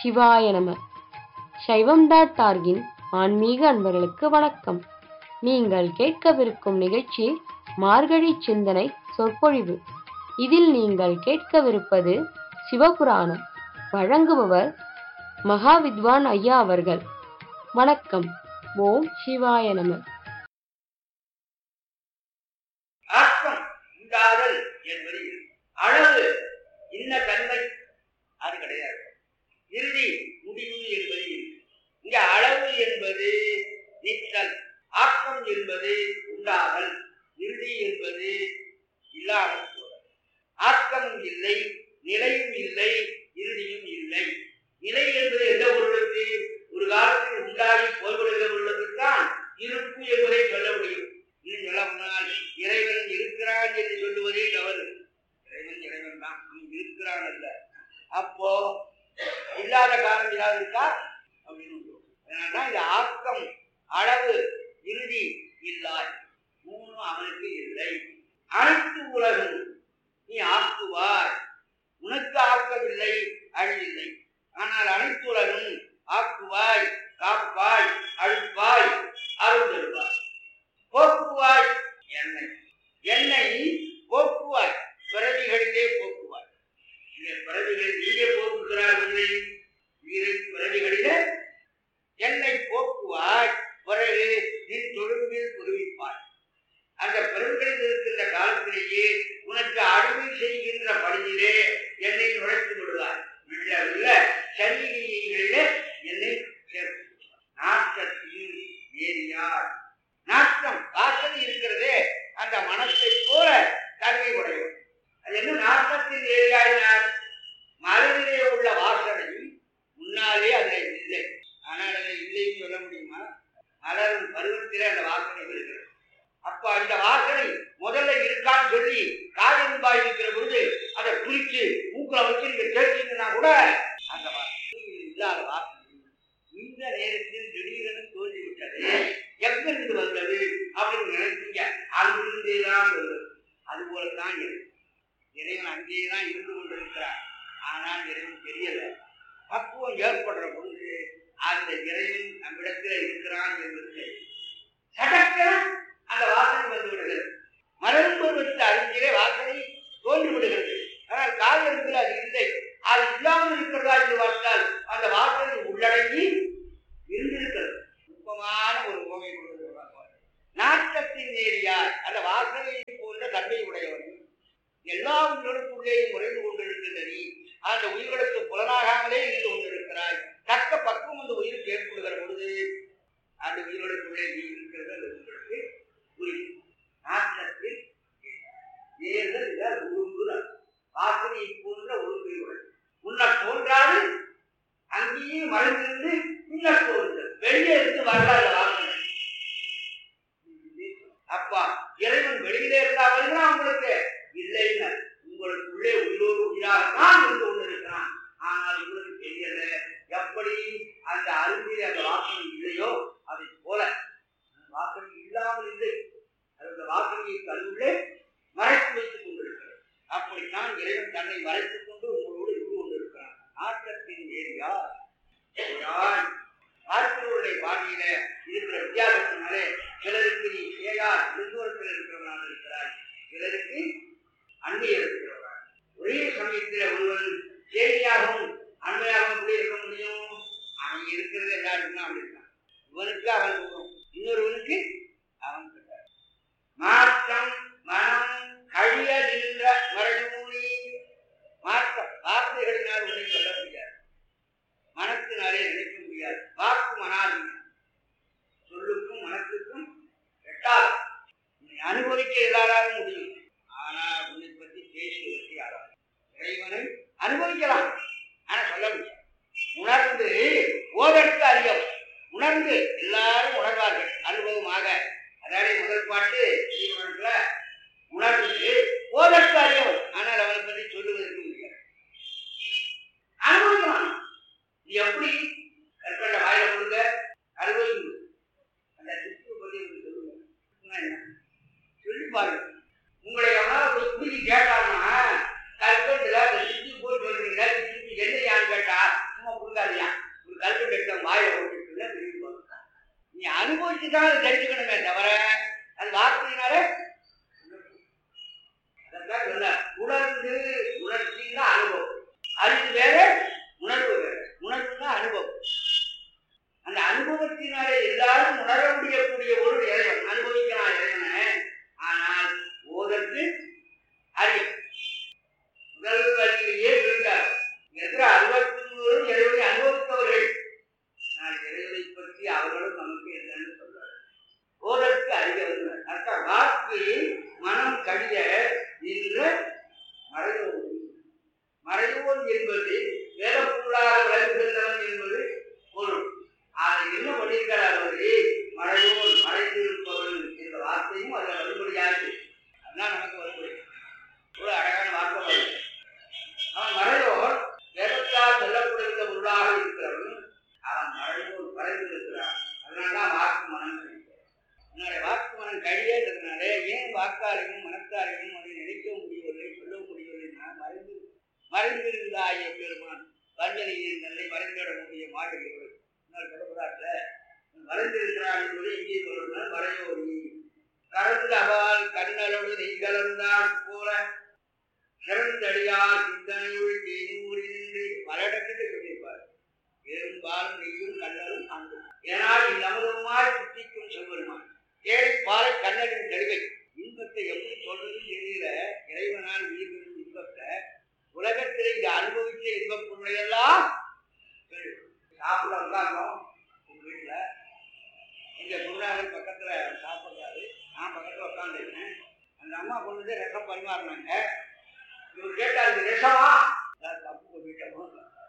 சிவாய நம சைவம் டாட் டார்கின் ஆன்மீக அன்பர்களுக்கு வணக்கம் நீங்கள் கேட்கவிருக்கும் நிகழ்ச்சி மார்கழி சிந்தனை சொற்பொழிவு இதில் நீங்கள் கேட்கவிருப்பது சிவபுராணம் வழங்குபவர் மகாவித்வான் ஐயா அவர்கள் வணக்கம் ஓம் சிவாய நம ஆக்கம் உண்டாதல் என்பது இது. அளவு இன்ன தன்மை அது கிடையாது இறுதி முடிவு என்பது இது. இங்க அளவு என்பது நிற்றல் ஆக்கம் என்பது உண்டாதல் இறுதி என்பது இல்லாமல் போதல் ஆக்கமும் இல்லை நிலையும் இல்லை இறுதியும் இல்லை நிலை என்பது எந்த பொருளுக்கு ஒரு காலத்தில் உண்டாகி போய்விடுகிற பொருளுக்குத்தான் இருப்பு என்பதை சொல்ல முடியும் இன்னும் சொல்ல போனால் இறைவன் இருக்கிறான் என்று சொல்லுவதே தவறு இறைவன் இறைவன் தான் அவன் இருக்கிறான் அல்ல அப்போ இல்லாத காலம் இல்லாத இருக்கா அப்படின்னு சொல்லுவோம். அதனாலதான் இந்த ஆக்கம் அளவு இறுதி இல்லாய் மூணு அவனுக்கு இல்லை அனைத்து உலகம் நீ ஆக்குவாய் உனக்கு ஆக்கவில்லை அழிவில்லை ஆனால் அனைத்து உலகம் ஆக்குவாய் காப்பாய் அழிப்பாய் அருள் தருவாய் போக்குவாய் எண்ணெய் எண்ணெய் போக்குவாய் பிறவிகளிலே போக்குவாய் இங்கே பிறவிகளில் நீங்க போக்குகிறார் உன்னை உயிரை பிறவிகளிலே எண்ணெய் போக்குவாய் பிறகு நின் தொழும்பில் புதுவிப்பாய் அந்த பிறவிகளில் இருக்கின்ற காலத்திலேயே உனக்கு அடிமை செய்கின்ற பணியிலே என்னை நுழைத்து விடுவார் மெல்ல மெல்ல சரீரிகளிலே என்னை சேர்த்து நாட்டத்தில் ஏறியார் நாட்டம் வாசனை இருக்கிறதே அந்த மனத்தை போல தன்மை உடையவர் அது என்ன நாட்டத்தில் ஏறியாயினார் மலரிலே உள்ள வாசனை முன்னாலே அதில் இல்லை ஆனால் அதில் இல்லைன்னு சொல்ல முடியுமா மலரும் பருவத்திலே அந்த வாசனை வருகிறது அப்ப அந்த வாசனை முதல்ல இருக்கான்னு சொல்லி காயம்பாய் இருக்கிற பொழுது அதை குறிச்சு மூக்கில வச்சு நீங்க கேட்டீங்கன்னா கூட அந்த வாசனை இல்லாத வாசனை இந்த நேரத்தில் திடீரென தோன்றிவிட்டது எங்கிருந்து வந்தது அப்படின்னு நினைச்சீங்க அங்கிருந்தே தான் வந்தது அது போலத்தான் இருக்கு இறைவன் அங்கேயே தான் இருந்து கொண்டிருக்கிறார் ஆனால் இறைவன் தெரியல பக்குவம் ஏற்படுற பொழுது அந்த இறைவன் நம்மிடத்தில் இருக்கிறான் என்பது தெரியும். சடக்கென அந்த வாசனை வந்து விடுகிறது மலரும் பருவத்து அறிஞரே வாசனை தோன்றி விடுகிறது ஆனால் காவியத்தில் அது இல்லை அது இல்லாமல் இருக்கிறதா என்று பார்த்தால் அந்த வாசனை உள்ளடங்கி இருந்திருக்கிறது நுட்பமான ஒரு உண்மை நாட்டத்தின் நேரியார் அந்த வாசனையை போன்ற தன்மை உடையவன் எல்லா உயிர்களுக்குள்ளேயும் உறைந்து கொண்டிருக்கின்ற நீ அந்த உயிர்களுக்கு புலனாகாமலே இருந்து கொண்டிருக்கிறாய் தக்க பக்குவம் அந்த உயிருக்கு ஏற்படுகிற பொழுது அந்த உயிர்களுக்குள்ளே நீ இருக்கிறது அந்த உயிர்களுக்கு புரியும் நாட்டத்தில் ஏறுதல் இதால் உருங்குதல் வாசனையை போன்ற உருங்குகள் உன்னை தோன்றாது அங்கேயே மறைந்திருந்து பின்ன தோன்றுதல் வெளியே இருந்து வரலாறு வாசனை அப்பா இறைவன் வெளியிலே இருந்தா வருகிறான் உங்களுக்கு இல்லைன்னு உங்களுக்குள்ளே உயிரோடு உயிராகத்தான் இருந்து கொண்டிருக்கிறான் ஆனால் உங்களுக்கு தெரியல எப்படி அந்த அருந்தில் அந்த வாசனை இல்லையோ அதை போல அந்த வாசனை இல்லாமல் இல்லை அது அந்த வாசனையை கல்லுள்ளே மறைத்து வைத்துக் கொண்டிருக்கிறது அப்படித்தான் இறைவன் தன்னை மறைத்துக் கொண்டு உங்களோடு இருந்து கொண்டிருக்கிறான் ஆற்றத்தின் ஏரியா பார்க்கிறவருடைய பாணியில இருக்கிற வித்தியாசத்தினாலே சிலருக்கு நீ சேயார் நெடுவரத்தில் இருக்கிறவனாக இருக்கிறாய் சிலருக்கு அண்மையில் இருக்கிறவனாக ஒரே சமயத்தில் ஒருவன் சேரியாகவும் அண்மையாகவும் கூட இருக்க முடியும் அவன் இருக்கிறது எல்லாருக்கும் அப்படி இருக்கான் இவனுக்கு அவன் தூரம் இன்னொருவனுக்கு அவன் கிட்டார் மாற்றம் மனம் கழிய நின்ற மறைமூனி மாற்றம் வார்த்தைகளினால் உன்னை சொல்ல முடியாது மனத்தினாலே நினைக்க முடியாது வாக்கு மனாதீனம் சொல்லுக்கும் மனத்துக்கும் எட்டாது நீ அனுபவிக்க எல்லாராலும் முடியும் ஆனா உன்னை பத்தி பேசுவதற்கு யாராலும் இறைவனை அனுபவிக்கலாம் ஆனா சொல்ல முடியாது உணர்ந்து ஓதற்கு அறியவும் உணர்ந்து எல்லாரும் உணர்வார்கள் அனுபவமாக அதாவது முதல் பாட்டு ஸ்ரீமணத்துல உணர்ந்து ஓதற்கு அறியவும் ஆனால் அவனை பற்றி சொல்லுவதற்கு முடியாது அனுபவிக்கலாம் இது எப்படி கற்கண்ட வாயில கொடுங்க அனுபவிங்க அந்த சித்துவை பத்தி உங்களுக்கு சொல்லுங்க சித்துனா என்ன? சொல்லி பாருங்க உங்களை எவனாவது ஒரு குடிக்கு கேட்டாங்கன்னா கற்கண்டுல அந்த சித்து போய் சொல்றீங்க சித்து என்ன யான்னு கேட்டா சும்மா கொடுக்காதியா பெருமான் வஞ்சனையின் நல்லை மறைந்திட முடிய மாடுகிறவர் இன்னொரு சொல்லுகிறார்ல மறைந்திருக்கிறார் என்பது இங்கே சொல்லுங்கள் மறையோடி கலந்தவால் கண்ணலோடு நீ கலந்தான் போல சிறந்தடியார் சிந்தனையுள் தேனூரின்றி பல இடங்களில் சொல்லியிருப்பார் பெரும்பாலும் நெய்யும் கண்ணலும் அங்கு ஏனால் இந்நமதமாய் சுத்திக்கும் சொல்வருமான் ஏழை பாலை கண்ணலின் தெளிவை இன்பத்தை எப்படி சொல்றதுன்னு தெரியல இறைவனால் உயிர்களின் இன்பத்தை உலகத்தில் இதை அனுபவித்த இன்பப் பொருளையெல்லாம் சொல்லு. சாப்பிட உட்கார்ந்தோம் உங்க வீட்டுல எங்க குருநாதர் பக்கத்துல சாப்பிடுறாரு நான் பக்கத்துல உட்காந்துருக்கேன் அந்த அம்மா கொண்டு வந்து ரசம் பரிமாறினாங்க இவர் கேட்டார் இது ரசமா நான் தப்பு பண்ணிட்டோம்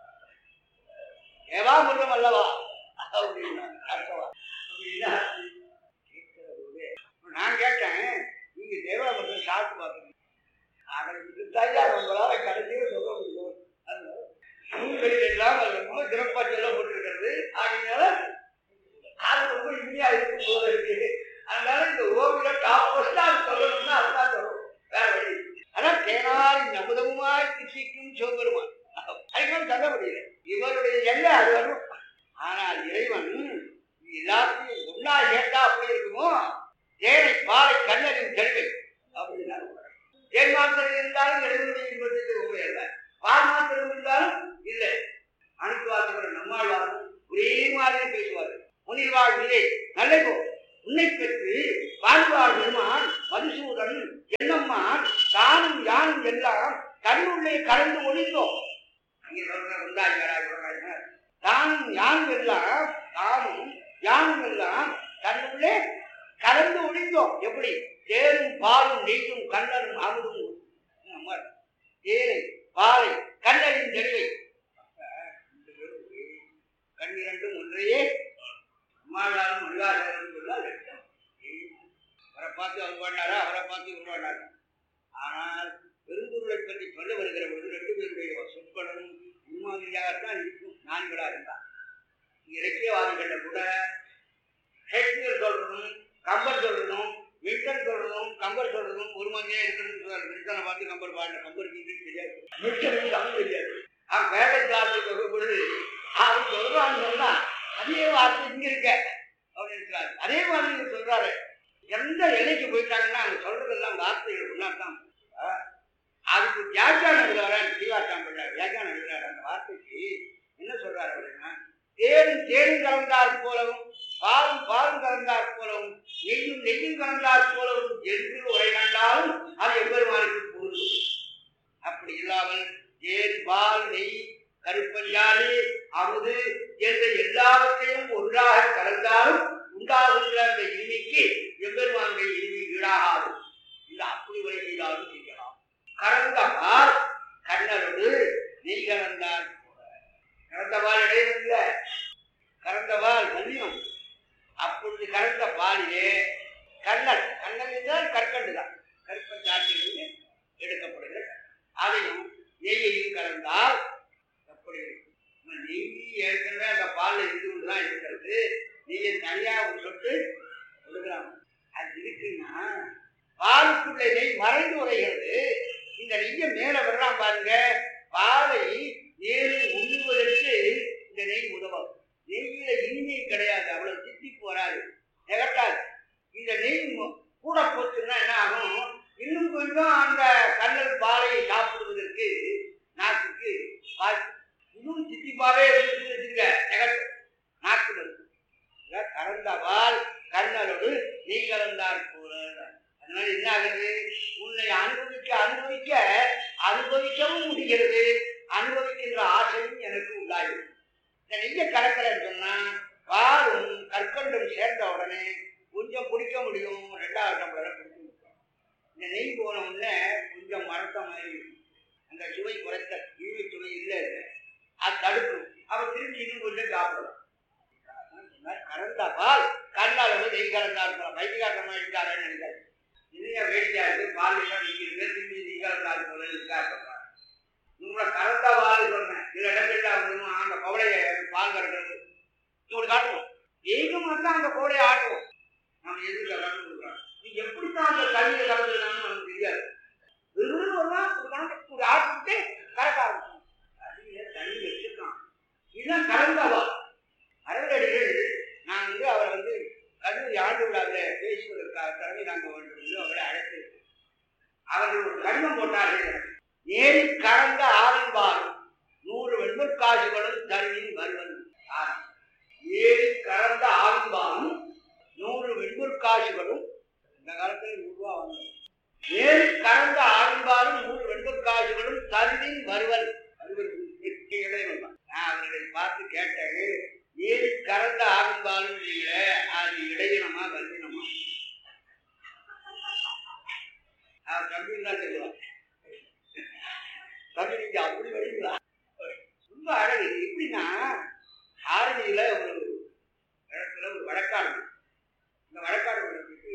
ஏவா முருகம் அல்லவா அப்படின்னாங்க அர்த்தவா அப்படின்னா கேட்கிற போது நான் கேட்டேன் நீங்க தேவாமிர்தம் சாப்பிட்டு பார்க்கணும் அதற்கு தயார் உங்களால கடைசியில் சொல்ல முடியும் அது நூல்களில் எல்லாம் அது ரொம்ப சிறப்பா சொல்லப்பட்டிருக்கிறது ஆகையினால அது ரொம்ப இனிமையா இருக்கும் போல இருக்கு அதனால இந்த ஓவில டாப் ஃபர்ஸ்டா சொல்லணும்னா அதுதான் சொல்லணும் வேற வழி இல்லை. ஆனா தேனாரி நமுதமாய் திசிக்கும் சிவபெருமான் அதுக்கு சொல்ல முடியல இவருடைய எல்லை அது வரும் ஆனால் இறைவன் எல்லாத்தையும் ஒன்னா சேர்த்தா அப்படி இருக்குமோ தேனை பாலை கண்ணரின் தெளிவை அப்படின்னா தேன் மாத்திரம் இருந்தாலும் இறைவனுடைய இன்பத்துக்கு உண்மை அல்ல பால் மாத்திரம் இருந்தாலும் இல்லை அனைத்து வாசகர் நம்மாழ்வாரும் ஒரே மாதிரி பேசுவார் முனிவாழ் நிலை நல்லைகோ உன்னை பெற்று வாழ்வாழ் பெருமான் மதுசூதன் என்னம்மான் தானும் யானும் எல்லாம் தன்னுள்ளே கலந்து ஒழிந்தோம் இங்கே சொல்ற உண்டாகிறார் சொல்றாங்க தானும் யானும் எல்லாம் தானும் யானும் எல்லாம் தன்னுள்ளே கலந்து ஒழிந்தோம் எப்படி தேரும் பாலும் நெய்யும் கண்ணரும் அமுதும் நம்ம தேரை பாலை கண்ணரின் தெளிவை அப்ப ரெண்டு பேரும் ஒரே கண்ணிரண்டும் ஒன்றையே அம்மாளாலும் மணிவாசகரும் சொல்ல லட்சம் அவரை பார்த்து அவர் பண்ணாரா அவரை பார்த்து இவர் பண்ணாரா ஆனால் பெரும்பொருளை பற்றி சொல்ல வருகிற பொழுது ரெண்டு பேருடைய சொற்களும் முன்மாதிரியாகத்தான் இருக்கும் நான்களா இருந்தா இலக்கியவாதிகள்ல கூட ஷேக்ஸ்பியர் சொல்றதும் கம்பர் சொல்றதும் மில்டன் சொல்றதும் கம்பர் சொல்றதும் ஒரு மாதிரியே இருக்குன்னு சொல்றாரு மில்டனை பார்த்து கம்பர் பாடின கம்பருக்கு இங்கிலீஷ் தெரியாது மில்டனுக்கு தமிழ் தெரியாது அவன் வேலை சார்ந்து சொல்லும் பொழுது அவன் சொல்றான்னு சொன்னா அதே வார்த்தை இங்க இருக்க அப்படின்னு சொல்றாரு அதே மாதிரி இவர் சொல்றாரு எந்த எல்லைக்கு போயிட்டாங்கன்னா அவங்க சொல்றதெல்லாம் வார்த்தைகள் உள்ளாதான் அதுக்கு வியாக்கியானம் எழுதுறாரு ஸ்ரீவாசாம் பிள்ளை வியாக்கியானம் எழுதுறாரு அந்த வார்த்தைக்கு என்ன சொல்றாரு அப்படின்னா தேரும் தேரும் கலந்தார் போலவும் பாலும் பாலும் கலந்தார் போலவும் நெய்யும் நெய்யும் கலந்தார் போலவும் என்று உரை கண்டாலும் அது எவ்வருமானுக்கு பொருள் அப்படி இல்லாமல் தேன் பால் நெய் கருப்பஞ்சாறு அமுது என்ற எல்லாவற்றையும் ஒன்றாக கலந்தாலும் உண்டாகின்ற அந்த இனிமைக்கு எம்பெருமானுடைய இனிமை ஈடாகாது இந்த அப்படி உரை செய்தாலும் செய்யலாம் கறந்த பால் கண்ணரோடு நெய் கலந்தார் போல கறந்த பால் இடையில கறந்த பால் மல்லியம் அப்பொழுது கறந்த பாலிலே கண்ணல் கண்ணல் என்றால் கற்கண்டு தான் கற்பஞ்சாற்றிலிருந்து எடுக்கப்படுகிற அதையும் நெய்யையும் கலந்தால் எப்படி இருக்கும் நம்ம நெய் ஏற்கனவே அந்த பாலில் இருந்து தான் இருக்கிறது நெய்யை தனியா ஒரு சொட்டு கொடுக்குறாங்க அது இருக்குன்னா பாலுக்குள்ள நெய் மறைந்து உரைகிறது இந்த நெய்யை மேல விடலாம் பாருங்க பாலை நேரில் உண்ணுவதற்கு இந்த நெய் உதவும் நெய்யில இனிமை கிடையாது அவ்வளவு தித்திப்பு வராது திகட்டாது இந்த நெய் மு- கூட போச்சுன்னா என்ன ஆகும் இன்னும் கொஞ்சம் அந்த கண்ணல் பாலை சாப்பிடுவதற்கு நாக்குக்கு வாய்ப்பு இன்னும் தித்திப்பாவே இருந்து வச்சுங்க திகட்டும் நாக்குல இருக்கு இத கலந்த பால் கண்ணலோடு நெய் கலந்தார் போல அதனால என்ன ஆகுது உன்னை அனுபவிக்க அனுபவிக்க அனுபவிக்கவும் முடிகிறது அனுபவிக்கின்ற ஆசையும் எனக்கு உண்டாகிறது இந்த நெய்யை கலக்கிறேன்னு சொன்னா பாலும் கற்கண்டும் சேர்ந்த உடனே கொஞ்சம் குடிக்க முடியும் ரெண்டாவது டம்ளரை குடிக்க முடியும் இந்த நெய் போன உடனே கொஞ்சம் மரத்த மாதிரி இருக்கும். அந்த சுவை குறைத்த ஈவி சுவை இல்லை இல்லை அது தடுக்கும் அப்ப திரும்பி இன்னும் கொஞ்சம் சாப்பிடலாம் அதான் சொன்னார், கறந்த பால் கண்ணால் வந்து நெய் கலந்தார் போல வைத்தியகாரமாக இருக்காருன்னு நினைக்காது நிறைய வேடிக்கையா இருக்கு பால் எல்லாம் நிற்கிறது திரும்பி நெய் கலந்தார் போல இருக்காரு உங்களை கலந்த பால் சொல்றேன் சில இடங்கள்ல வந்து அந்த கவலையை பால் கறக்கிறது உங்களுக்கு காட்டுவோம் ஏகம் வந்து அந்த கோடையை ஆட்டுவோம் நம்ம எதுக்கு கலந்து கொடுக்குறோம் நீ எப்படித்தான் அந்த தண்ணியை கலந்துருக்கான்னு நமக்கு தெரியாது வெறும் ஒரு நாள் ஒரு கணக்கு ஒரு ஆட்டுட்டு கறக்க ஆரம்பிச்சோம் அது வெண்பற்காசுகளும் தருவின் வருவன் யார்? ஏழு கறந்த ஆவிம்பாலும் நூறு வெண்பற்காசுகளும் இந்த காலத்துல நூறு ரூபா வாங்கணும் ஏழு கறந்த ஆவிம்பாலும் நூறு வெண்பற்காசுகளும் தருவின் வருவன் வருவன் இடைவன் தான். நான் அவர்களை பார்த்து கேட்டேன் ஏழு கறந்த ஆவிம்பாலும் நீங்களே அது இடையினமா கல்வினமா அவர் தம்பின்னு தான் சொல்லுவான் தம்பி நீங்க அப்படி வரீங்களா ரொம்ப அழகு இது எப்படின்னா ஆரணியில ஒரு இடத்துல ஒரு வழக்காடு இருக்கு. இந்த வழக்காடு வழக்குக்கு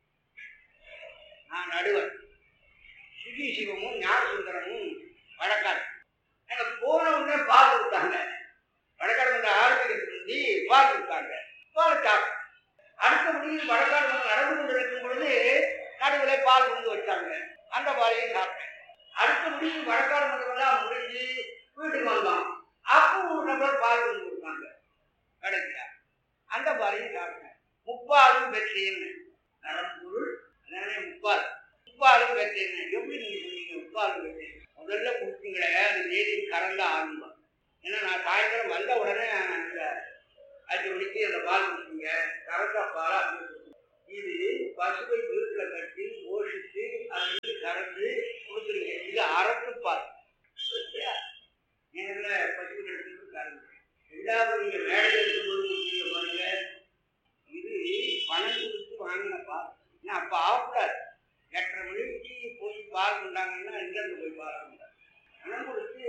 நான் நடுவர் சுகி சிவமும் ஞான சுந்தரமும் வழக்காடு அங்க போன உடனே பால் கொடுத்தாங்க வழக்காடு மன்ற ஆரம்பிக்கிறதுக்கு முந்தி பால் கொடுத்தாங்க பால் சாப்பிட்டேன் அடுத்தபடி வழக்காடு மன்றம் நடந்து கொண்டு இருக்கும் பொழுது நடுவில் பால் கொண்டு வச்சாங்க அந்த பாலையும் சாப்பிட்டேன் அடுத்தபடி வழக்காடு மன்றமெல்லாம் முடிஞ்சு வீட்டுக்கு வந்தோம் அப்போ ஒரு நபர் பால் கொண்டு கொடுத்தாங்க கடைசியா அந்த பாலையும் சாப்பிட்டேன் முப்பாலும் பெற்றேன்னு நரம்பொருள் அதனாலே முப்பால் முப்பாலும் பெற்றேன்னு எப்படி நீங்க சொன்னீங்க முப்பாலும் பெற்றேன் முதல்ல கொடுத்தீங்களே அது நேரில் கறந்த ஆரம்பம் ஏன்னா நான் சாயந்தரம் வந்த உடனே அந்த அஞ்சு மணிக்கு அந்த பால் கொடுத்தீங்க கறந்த பால் அப்படியே கொடுத்தீங்க. இது பசுவை வீட்டில் கட்டி போஷித்து அதிலிருந்து கறந்து கொடுக்குறீங்க இது அரசு பால் சரியா? நேரில் பசுகளுக்கு கறந்து ரெண்டாவது நீங்க மேடையில் இருக்கும்போது கொடுத்தீங்க பாருங்க இது பணம் கொடுத்து வாங்கின பால் ஏன்னா அப்போ ஆகக்கூடாது எட்டரை மணிக்கு போய் பால் கொண்டாங்கன்னா எங்கேருந்து போய் பால் கொண்டாங்க பணம் கொடுத்து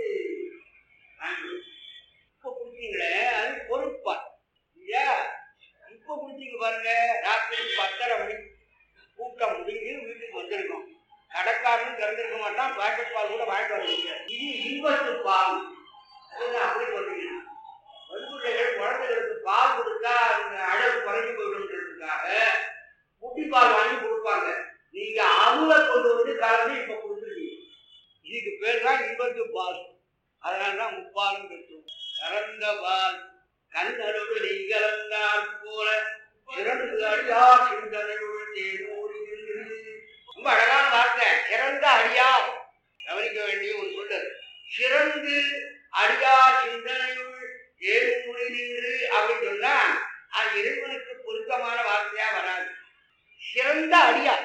வாங்கி இப்போ கொடுத்தீங்களே அது பொருட்பால் இல்லையா இப்போ கொடுத்தீங்க பாருங்க ராத்திரி பத்தரை மணி கூட்டம் முடிஞ்சு வீட்டுக்கு வந்திருக்கோம் கடைக்காரனும் திறந்திருக்க மாட்டான் பாக்கெட் பால் கூட வாங்கிட்டு வர முடியாது இது இன்பத்து பால் அதுதான் அப்படி சொல்றீங்கன்னா வன்முறைகள் குழந்தைகளுக்கு பால் கொடுத்தா அந்த அழகு குறைஞ்சு போயிடும்ன்றதுக்காக குட்டி பால் வாங்கி கொடுப்பாங்க நீங்க அமுல கொண்டு வந்து கலந்து இப்ப கொடுத்துருக்கீங்க இதுக்கு பேர் தான் இன்பத்து பால் அதனால தான் முப்பாலும் பெற்றோம் கறந்த பால் கண்களோடு நெய் கலந்தால் போல சிறந்து அடியார் சிந்தனையோடு தேனோடி நின்று ரொம்ப அழகான வார்த்தை சிறந்த அடியார் கவனிக்க வேண்டிய ஒரு சொல்லு சிறந்து அடியார் சிந்தனையுள் ஏழுமொழி நின்று அப்படின்னு சொன்னா அது இறைவனுக்கு பொருத்தமான வார்த்தையா வராது சிறந்த அடியார்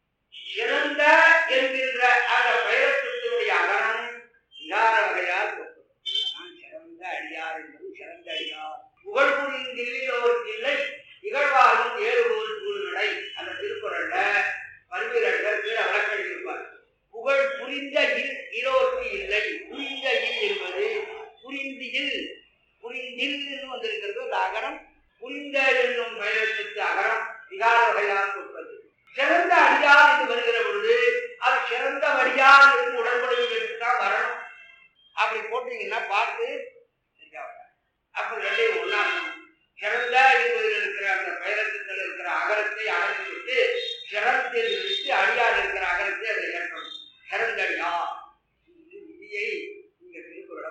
சிறந்த என்கின்ற அந்த பெயரத்தினுடைய அகரம் விகார வகையால் கொண்டது. அதான் சிறந்த அடியார் என்பது சிறந்த அடியார் புகழ் புரிந்தில்லையோருக்கு இல்லை இகழ்வாரும் ஏறுபோல் சூழ்நிலை அந்த திருக்குறள்ல பல்வேறு கீழே விளக்கம் இருப்பார் புகழ் புரிந்த இல் இரோருக்கு இல்லை புரிந்த இல் என்பது புரிந்தியில் புரிந்தில் வந்திருக்கிறது அந்த அகரம் புரிந்த என்னும் பெயரத்திற்கு அகரம் விகார வகையால் கொண்டது சிறந்த அடியார் என்று வருகிற பொழுது அது சிறந்த வடியார் என்று உடன்படுவதற்கு தான் வரணும் அப்படி போட்டீங்கன்னா பார்த்து சரியா வராது. அப்ப ரெண்டையும் ஒண்ணா இருக்கணும். சிறந்த என்பதில் இருக்கிற அந்த பெயரத்தில் இருக்கிற அகரத்தை அகற்றி விட்டு சிறந்தில் விட்டு அடியார் இருக்கிற அகரத்தை அதை ஏற்படும் சிறந்தடியார் இது விதியை நீங்க திருக்குறள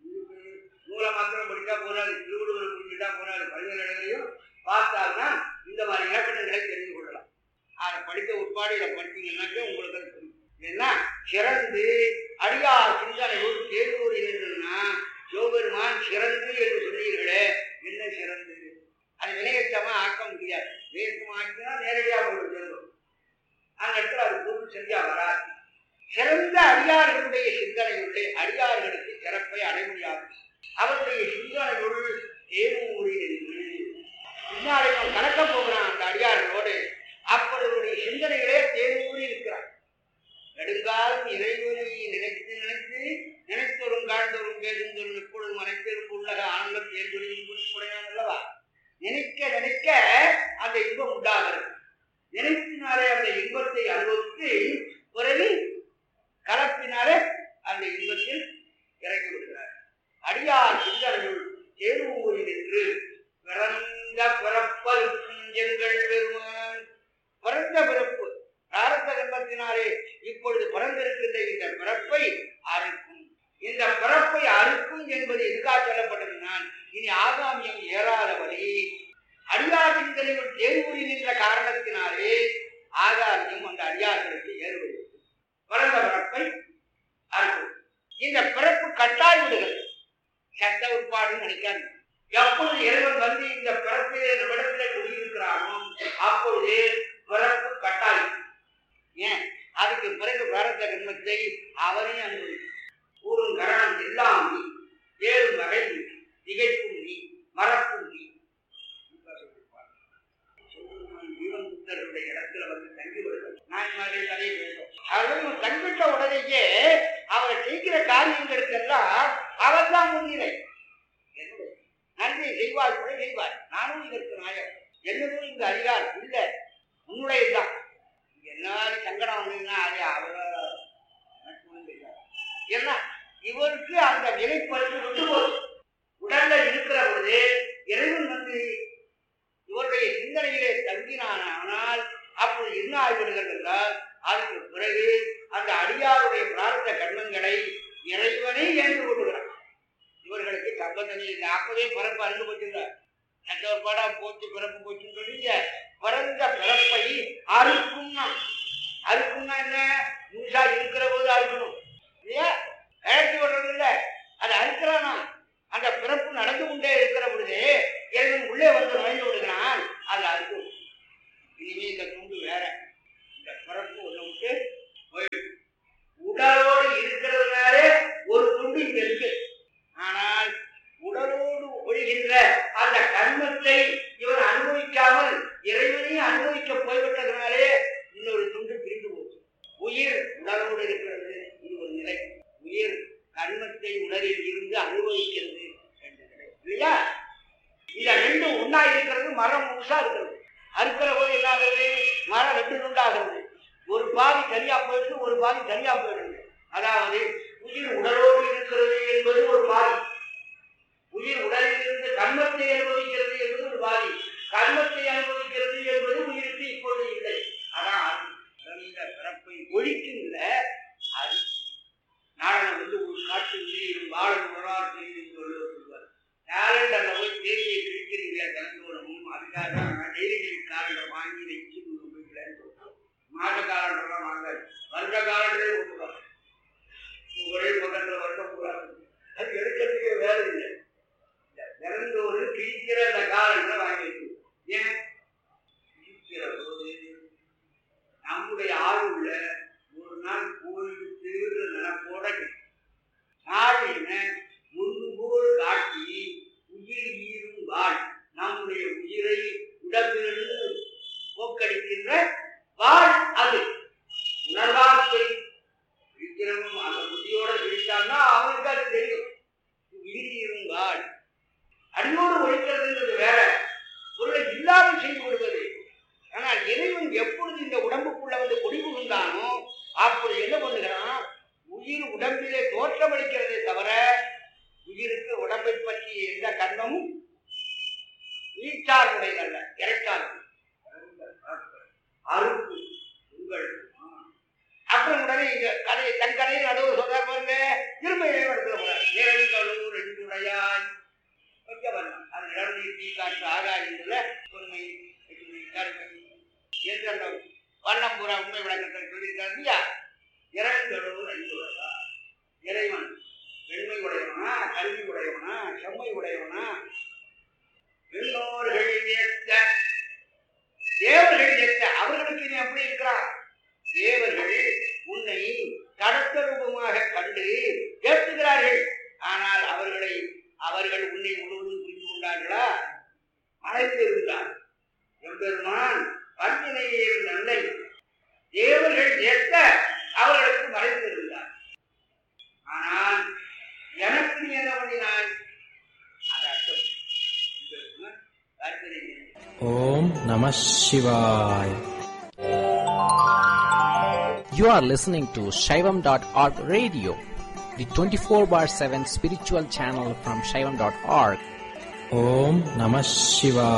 நூலை மாத்திரம் படித்தா போராது திருவள்ளுவர் புரிஞ்சுட்டா போராது பல்வேறு பார்த்தால்தான் இந்த மாதிரி இலக்கணங்களை தெரிந்து கொள்ளலாம் அதை படித்த உட்பாடு இதை படித்தீங்கன்னாக்க உங்களுக்கு அது புரியும் என்ன சிறந்து அடியார் சிந்தனையோடு தேர்வோர் இருந்ததுன்னா சிவபெருமான் சிறந்து என்று சொன்னீர்களே என்ன சிறந்து அது வினையச்சமா ஆக்க முடியாது வேகமா ஆக்கினா நேரடியாக போய் செல்லும் அந்த இடத்துல அது பொருள் சரியா வராது சிறந்த அடியார்களுடைய சிந்தனையுள்ளே அடியார்களுக்கு சிறப்பை அடைய முடியாது அவருடைய சிந்தனையுள் தேர்வூரில் இருந்து பின்னாடி அவன் கலக்க போகிறான் அந்த அடியார்களோடு அப்பொழுதுடைய சிந்தனைகளே தேர்வூறி இருக்கிறான் நெடுங்காலம் இறைவனை நினைத்து நினைத்து நினைத்தோறும் காண்தோறும் பேசுந்தோறும் எப்பொழுதும் அனைத்திலும் உள்ளக ஆனந்தம் தேர்வொழியும் குறிப்புடையான் அல்லவா நினைக்க நினைக்க அந்த இன்பம் உண்டாகிறது நினைத்தினாலே அந்த இன்பத்தை அனுபவித்து பிறகு கலப்பினாலே அந்த இன்பத்தில் இறங்கி விடுகிறார் அடியார் சிந்தனையுள் தேர்வூரில் என்று பிறந்த பிறப்பருக்கும் எங்கள் பெருமான் பிறந்த பிறப்பு பிராரத்த கர்மத்தினாலே இப்பொழுது பிறந்திருக்கின்ற இந்த பிறப்பை அறுக்கும் இந்த பிறப்பை அறுக்கும் என்பது எதுக்காக சொல்லப்பட்டதுனால் இனி ஆகாமியம் ஏறாதபடி அடியார் சிந்தனைகள் தேர்வூறி நின்ற காரணத்தினாலே ஆகாமியம் அந்த அடியார்களுக்கு ஏறுவது பிறந்த பிறப்பை அறுக்கும் இந்த பிறப்பு கட்டாய் விடுகிறது ஏற்பாடுன்னு நினைக்காது எப்பொழுது இறைவன் வந்து இந்த பிறப்பிலே நம்மிடத்திலே குடியிருக்கிறானோ அப்பொழுது பிறப்பு கட்டாயம் ஏன் அதுக்கு பிறகு பிறந்த கண்மத்தை அவனையும் அனுபவிக்கும் ஊரும் கரணம் எல்லாம் நீ ஏறும் வகை நீ திகைப்பும் நீ மறப்பும் நீ ஜீவன் புத்தருடைய இடத்துல வந்து தங்கி விடுறது நாயன்மார்கள் கதையை பேசும் அவர்கள் தங்கிட்ட உடனேயே அவர் செய்கிற காரியங்களுக்கெல்லாம் அவர் தான் முன்னிலை என்னுடைய நன்றி செய்வார் கூட செய்வார் நானும் இதற்கு நாயர் என்னதும் இங்கு அதிகார் இல்லை உன்னுடையதுதான் எல்லாரும் சங்கடம் வந்ததுன்னா அது அவரோ எனக்கு ஒண்ணும் தெரியாது. ஏன்னா இவருக்கு அந்த விலைப்பற்று விட்டு போகுது உடல்ல இருக்கிற பொழுது இறைவன் வந்து இவருடைய சிந்தனையிலே தங்கினானால் அப்பொழுது என்ன ஆகிவிடுகிறது என்றால் அதுக்கு பிறகு அந்த அடியாருடைய பிரார்த்த கர்மங்களை இறைவனே ஏற்று கொள்கிறார் இவர்களுக்கு சம்பந்தமே இல்லை அப்பவே பிறப்பு அருந்து போச்சுங்க நெட்டோர்பாடா போச்சு பிறப்பு போச்சுன்னு சொல்றீங்க பிறந்த பிறப்பை அறுக்கும்னா அறுக்கும்னா என்ன முழுசா இருக்கிற போது அறுக்கணும் இல்லையா கழட்டி விடுறது இல்ல அது அறுக்கிறானா அந்த பிறப்பு நடந்து கொண்டே இருக்கிற பொழுது இறைவன் உள்ளே வந்து நுழைந்து விடுகிறான் அது அறுக்கும் இனிமே இந்த துண்டு வேற இந்த பிறப்பு ஒண்ணு விட்டு போயிடும் உடலோடு இருக்கிறதுனாலே ஒரு துண்டு இங்க இருக்கு ஆனால் உடலோடு ஒழிகின்ற அந்த கர்மத்தை இவன் அனுபவிக்காமல் இறைவனையும் அனுபவிக்க போய்விட்டதுனாலே இன்னொரு துண்டு பிரிந்து போகும் உயிர் உடலோடு இருக்கிறது இது ஒரு நிலை உயிர் கர்மத்தை உடலில் இருந்து அனுபவிக்கிறது என்ற நிலை இல்லையா இந்த ரெண்டும் ஒண்ணா இருக்கிறது மரம் முழுசா இருக்கிறது அறுக்கிற போது என்ன ஆகுது மரம் ரெண்டு துண்டாகிறது ஒரு பாதி தனியா போயிடுது ஒரு பாதி தனியா போயிடுது அதாவது உயிர் உடலோடு இருக்கிறது என்பது ஒரு பாதி உயிர் உடலில் இருந்து கர்மத்தை அனுபவிக்கிறது என்பது ஒரு பாதி கர்மத்தை அனுபவிக்கிறது என்பது உயிருக்கு இப்பொழுது இல்லை அதான் இந்த பிறப்பை ஒழிக்கின்ற அது நாரணன் வந்து ஒரு காட்டு உயிரும் வாழும் உணவார் செய்து சொல்லுவார் கேலண்டர்ல போய் தேதியை கிழிக்கிறீங்க தினந்தோறும் அதுக்காக தான் டெய்லி காலண்டர் வாங்கி வச்சு மாத காலண்டர்லாம் வாங்காது வருட காலண்டரே போட்டுவாங்க ஒரே பக்கத்துல வருடம் பூரா அது எடுக்கிறதுக்கே வேலை இல்லை தினந்தோறும் கிழிக்கிற அந்த காலண்டரை வாங்கி வைக்கணும் ஏன் கிழிக்கிற போது நம்முடைய ஆளுள்ள ஒரு நாள் கோயிலுக்கு திருவிழா நினைப்போட நாளின முன்பு போல் காட்டி உயிர் ஈரும் வாழ் நம்முடைய உயிரை உடம்பிலிருந்து போக்கடிக்கின்ற வாழ் அது உணர்வாக்கை இருக்கிறவன் அந்த புத்தியோட பிடித்தான்னா அவனுக்கு அது தெரியும் உயிர் ஈரும் வாழ் அடியோடு ஒழிக்கிறதுன்றது வேற பொருளை இல்லாமல் செய்து விடுவது ஆனால் இறைவன் எப்பொழுது இந்த உடம்புக்குள்ள வந்து குடிபுகுந்தானோ அப்பொழுது என்ன பண்ணுகிறான் உயிர் உடம்பிலே தோற்றமளிக்கிறதே தவிர உயிருக்கு உடம்பை பற்றி எந்த கண்ணமும் நீச்சார்புடையதல்ல இறைச்சார் அறுப்பு உங்கள் அப்புறம் உடனே இந்த கதையை தன் கதையை நடுவு சொல்றார் பாருங்க திரும்ப இடத்துல போறார் நேரடிகளூர் ரெண்டுடையாய் கொஞ்சவர்ணம் அது நிலநீர் தீ காற்று ஆகாயத்துல உண்மை கருமை என்று அந்த வண்ணம் பூரா உண்மை விளக்கத்தை சொல்லியிருக்காரு இல்லையா இறங்குகளூர் ரெண்டுடையா இறைவன் வெண்மை உடையவனா கல்வி உடையவனா செம்மை உடையவனா விண்ணோர்கள் ஏற்ற தேவர்கள் ஏற்ற அவர்களுக்கு நீ எப்படி இருக்கிறான் தேவர்கள் உன்னை கடத்த ரூபமாக கண்டு ஏற்றுகிறார்கள் ஆனால் அவர்களை அவர்கள் உன்னை முழுவதும் புரிந்து கொண்டார்களா மறைந்திருந்தார் எம்பெருமான் பன்னினையே நன்மை தேவர்கள் ஏற்ற அவர்களுக்கு மறைந்திருந்தார் ஆனால் எனக்கு நீ என்ன பண்ணினாய் அது அர்த்தம் எம்பெருமான் பன்னினையே ஓம் நம சிவாய் You are listening to Shaivam.org radio, the 24 bar 7 spiritual channel from Shaivam.org. Om Namah Shivaya.